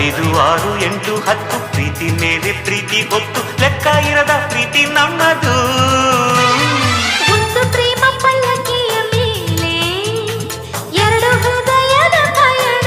ಐದು ಆರು ಎಂಟು ಹತ್ತು ಪ್ರೀತಿ ಮೇಲೆ ಪ್ರೀತಿ ಹೊತ್ತು ಲೆಕ್ಕ ಇರದ ಪ್ರೀತಿ ನಮ್ಮದು ಒಂದು ಪ್ರೇಮ ಪಲ್ಲಕ್ಕಿಯ ಮೇಲೆ ಎರಡು ಹೃದಯದ ಪಯಣ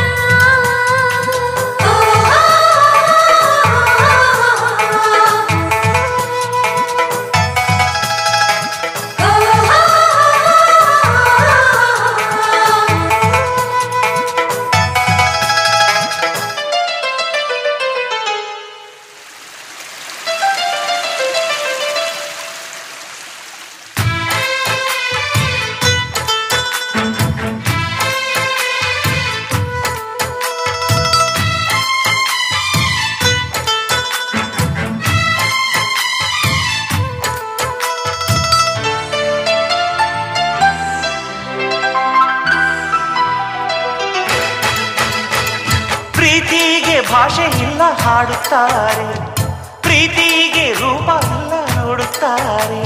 ಪ್ರೀತಿಗೆ ಭಾಷೆ ಇಲ್ಲ ಹಾಡುತ್ತಾರೆ ಪ್ರೀತಿಗೆ ರೂಪ ಇಲ್ಲ ನೋಡುತ್ತಾರೆ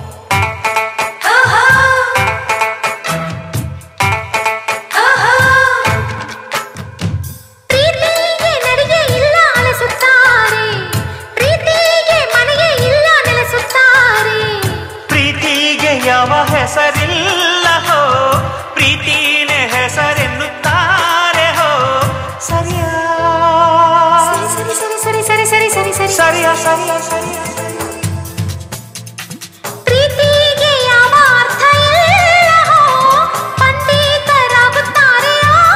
ಪ್ರೀತಿಗೆ ನಡಿಗೆ ಇಲ್ಲ ಅಲಸುತ್ತಾರೆ ಪ್ರೀತಿಗೆ ಮನೆಗೆ ಇಲ್ಲ ನೆಲೆಸುತ್ತಾರೆ ಪ್ರೀತಿಗೆ ಯಾವ ಹೆಸರಿಲ್ಲ ಹೋ ಪ್ರೀತಿನೇ ಹೆಸರೆನ್ನುತ್ತಾರೆ ಹೋ ಸರಿಯಾ ಸರಿ ಸರಿ ಸರಿ ಸರಿ ಸರಿ ಸರಿ ಸರಿ ಸರಿಯಾ ಸರಿಯಾ ಸರಿಯಾ ಪ್ರೀತಿಗೆ ಯಾವ ಅರ್ಥ ಇಲ್ಲ ಪಂಡಿತರಾಗುತ್ತಾರೆ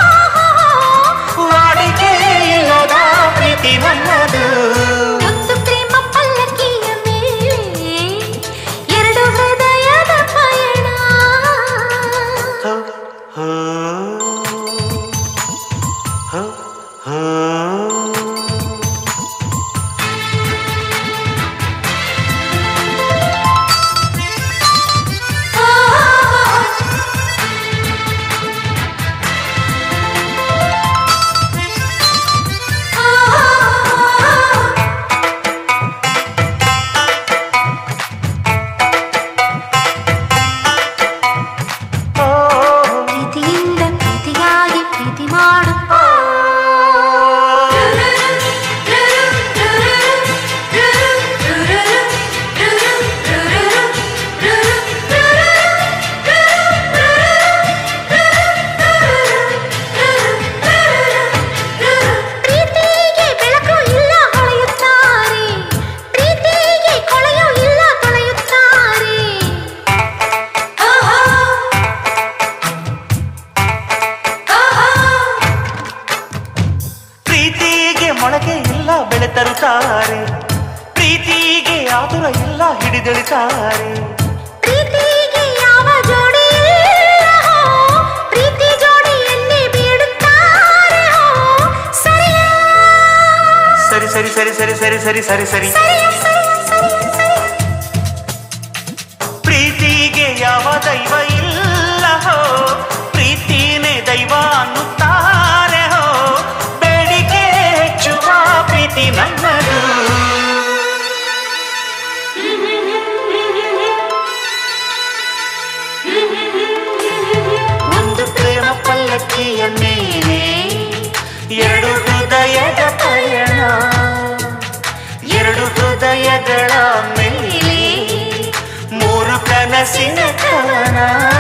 ವಾಡಿಕೆ ಇಲ್ಲದ ಪ್ರೀತಿ ನನ್ನದು ಒಂದು ಪ್ರೇಮ ಪಲ್ಲಕ್ಕಿಯ ಮೇಲೆ ಎರಡು ಹೃದಯದ ಪಯಣ ಹೋ, ಹೋ, ಹೋ, ಹೋ. ಓ, ಪ್ರೀತಿಯಿಂದ ಪ್ರೀತಿಗಾಗಿ ಪ್ರೀತಿ ಮಾಡು ಪ್ರೀತಿಗೆ ಬೆಳಕು ಇಲ್ಲ ಹೊಳೆಯುತ್ತಾರೆ ಪ್ರೀತಿಗೆ ಕೊಳೆಯೂ ಇಲ್ಲ ತೊಳೆಯುತ್ತಾರೆ ಪ್ರೀತಿಗೆ ಮೊಳಕೆ ಇಲ್ಲ ಬೆಳೆ ತರುತ್ತಾರೆ ಪ್ರೀತಿಗೆ ಆತುರ ಇಲ್ಲ ಹಿಡಿದೆಳಿತಾರೆ ಪ್ರೀತಿಗೆ ಯಾವ ಜೋಡಿ ಇಲ್ಲ ಹೋ, ಪ್ರೀತಿ ಜೋಡಿಯನ್ನೇ ಬೇಡುತ್ತಾರೆ ಹೋ. ಸರಿಯಾ? ಸರಿ ಸರಿ ಸರಿ ಸರಿ ಸರಿ ಸರಿ ಸರಿ ಸರಿ ಸರಿಯಾ, ಸರಿಯಾ, ಸರಿಯಾ, ಸರಿಯಾ. ಪ್ರೀತಿಗೆ ಯಾವ ದೈವ ಇಲ್ಲ ಹೋ ಪ್ರೀತಿನೇ ದೈವ ಅನ್ನುತ್ತಾರೆ ಹೋ ಬೇಡಿಕೆ ಹೆಚ್ಚುವ ಪ್ರೀತಿ ನನ್ನದು ಒಂದು ಪ್ರೇಮ ಪಲ್ಲಕ್ಕಿಯ ಮೇಲೆ ಎರಡು ಹೃದಯದ ಪಯಣ ಎರಡು ಹೃದಯಗಳ ಮೇಲೆ ಮೂರು ಕನಸಿನ ಕವನ